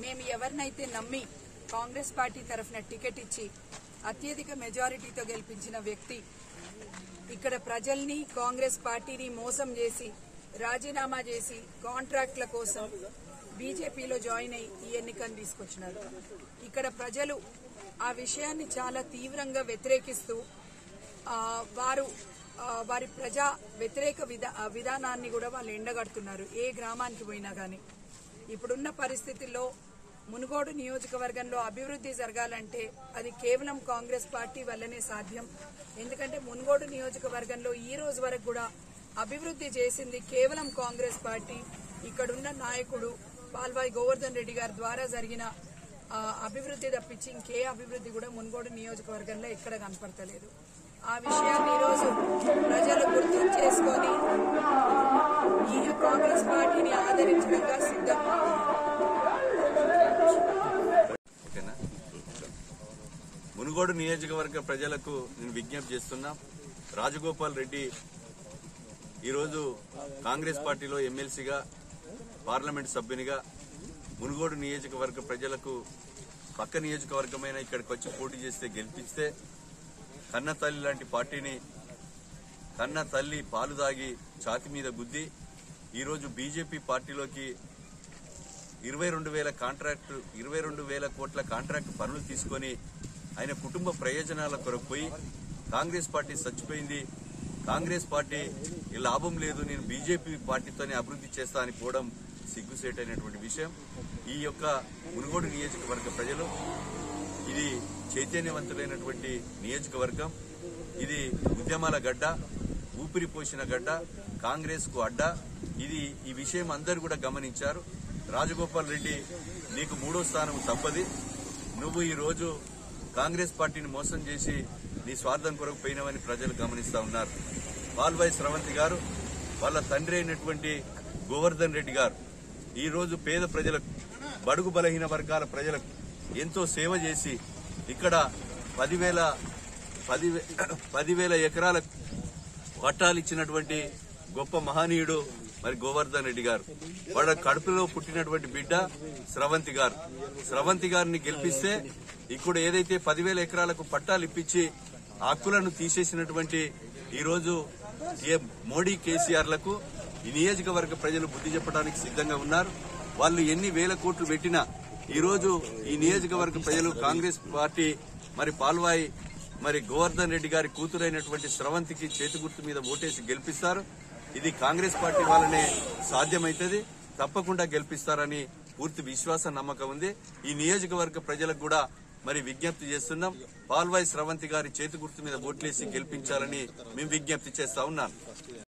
మేము ఎవరినైతే నమ్మి కాంగ్రెస్ పార్టీ తరఫున టికెట్ ఇచ్చి అత్యధిక మెజారిటీతో గెలిపించిన వ్యక్తి ఇక్కడ ప్రజల్ని కాంగ్రెస్ పార్టీని మోసం చేసి రాజీనామా చేసి కాంట్రాక్ట్ల కోసం బీజేపీలో జాయిన్ అయి ఈ ఎన్నికను తీసుకొచ్చినారు ఇక్కడ ప్రజలు ఆ విషయాన్ని చాలా తీవ్రంగా వ్యతిరేకిస్తూ ఆ, వారు ఆ, వారి ప్రజా వ్యతిరేక విధా ఆ, విధానాన్ని కూడా వాళ్ళు ఎండగడుతున్నారు ఏ గ్రామానికి పోయినా కానీ ఇప్పుడున్న పరిస్థితుల్లో మునుగోడు నియోజకవర్గంలో అభివృద్ధి జరగాలంటే అది కేవలం కాంగ్రెస్ పార్టీ వల్లనే సాధ్యం ఎందుకంటే మునుగోడు నియోజకవర్గంలో ఈ రోజు వరకు కూడా అభివృద్ధి చేసింది కేవలం కాంగ్రెస్ పార్టీ ఇక్కడున్న నాయకుడు పాల్వాయి గోవర్ధన్ రెడ్డి గారి ద్వారా జరిగిన ఆ, అభివృద్ధి తప్పించి ఇంకే అభివృద్ధి కూడా మునుగోడు నియోజకవర్గంలో ఎక్కడ కనపడతలేదు ఆ విషయాన్ని ఈరోజు ప్రజలు గుర్తు చేసుకొని ఈ కాంగ్రెస్ పార్టీని ఆదరించడంగా సిద్ధంగా ఉన్నారు. ఓకేనా మునుగోడు నియోజకవర్గ ప్రజలకు నేను విజ్ఞప్తి చేస్తున్నా రాజగోపాల్ రెడ్డి ఈరోజు కాంగ్రెస్ పార్టీలో ఎమ్మెల్సీగా పార్లమెంట్ సభ్యునిగా మునుగోడు నియోజకవర్గ ప్రజలకు పక్క నియోజకవర్గమైన ఇక్కడికి వచ్చి పోటీ చేస్తే గెలిపిస్తే కన్న తల్లి లాంటి పార్టీని కన్న తల్లి పాలు దాగి ఛాతి మీద గుద్ది ఈరోజు బీజేపీ పార్టీలోకి ఇరవై రెండు వేల కాంట్రాక్ట్ ఇరవై రెండు వేల కోట్ల కాంట్రాక్ట్ పనులు తీసుకొని ఆయన కుటుంబ ప్రయోజనాల కొరకు పోయి కాంగ్రెస్ పార్టీ చచ్చిపోయింది కాంగ్రెస్ పార్టీ ఈ లాభం లేదు నేను బీజేపీ పార్టీతోనే అభివృద్ధి చేస్తా అని పోవడం సిగ్గుసేటైనటువంటి విషయం ఈ యొక్క మునుగోడు నియోజకవర్గ ప్రజలు ఇది చైతన్యవంతులైనటువంటి నియోజకవర్గం ఇది ఉద్యమాల గడ్డ ఊపిరి పోసిన గడ్డ కాంగ్రెస్ కు అడ్డ ఇది ఈ విషయం అందరూ కూడా గమనించారు రాజగోపాల్ రెడ్డి నీకు మూడో స్థానం తప్పది నువ్వు ఈ రోజు కాంగ్రెస్ పార్టీని మోసం చేసి నీ స్వార్థం కొరకు పోయినవని ప్రజలు గమనిస్తా ఉన్నారు పాల్వాయి స్రవంతి గారు వాళ్ళ తండ్రి అయినటువంటి గోవర్ధన్ రెడ్డి గారు ఈ రోజు పేద ప్రజలకు బడుగు బలహీన వర్గాల ప్రజలకు ఎంతో సేవ చేసి ఇక్కడ పదివేల పదివే పదివేల ఎకరాల పట్టాలు ఇచ్చినటువంటి గొప్ప మహనీయుడు మరి గోవర్ధన్ రెడ్డి గారు వాళ్ళ కడుపులో పుట్టినటువంటి బిడ్డ స్రవంతి గారు స్రవంతి గారిని గెలిపిస్తే ఇప్పుడు ఏదైతే పదివేల ఎకరాలకు పట్టాలు ఇప్పించి హక్కులను తీసేసినటువంటి ఈ రోజు ఏ మోడీ కేసీఆర్లకు ఈ నియోజకవర్గ ప్రజలు బుద్ధి చెప్పడానికి సిద్ధంగా ఉన్నారు వాళ్ళు ఎన్ని వేల కోట్లు పెట్టినా ఈ రోజు ఈ నియోజకవర్గ ప్రజలు కాంగ్రెస్ పార్టీ మరి పాల్వాయి మరి గోవర్ధన్ రెడ్డి గారి కూతురైనటువంటి స్రవంతికి చేతి గుర్తు మీద ఓటేసి గెలిపిస్తారు ఇది కాంగ్రెస్ పార్టీ వల్లనే సాధ్యమైతుంది తప్పకుండా గెలిపిస్తారని పూర్తి విశ్వాస నమ్మకం ఉంది ఈ నియోజకవర్గ ప్రజలకు కూడా మరి విజ్ఞప్తి చేస్తున్నాం పాల్వాయి స్రవంతి గారి చేతి గుర్తు మీద ఓట్లేసి గెలిపించాలని మేము విజ్ఞప్తి చేస్తా ఉన్నాం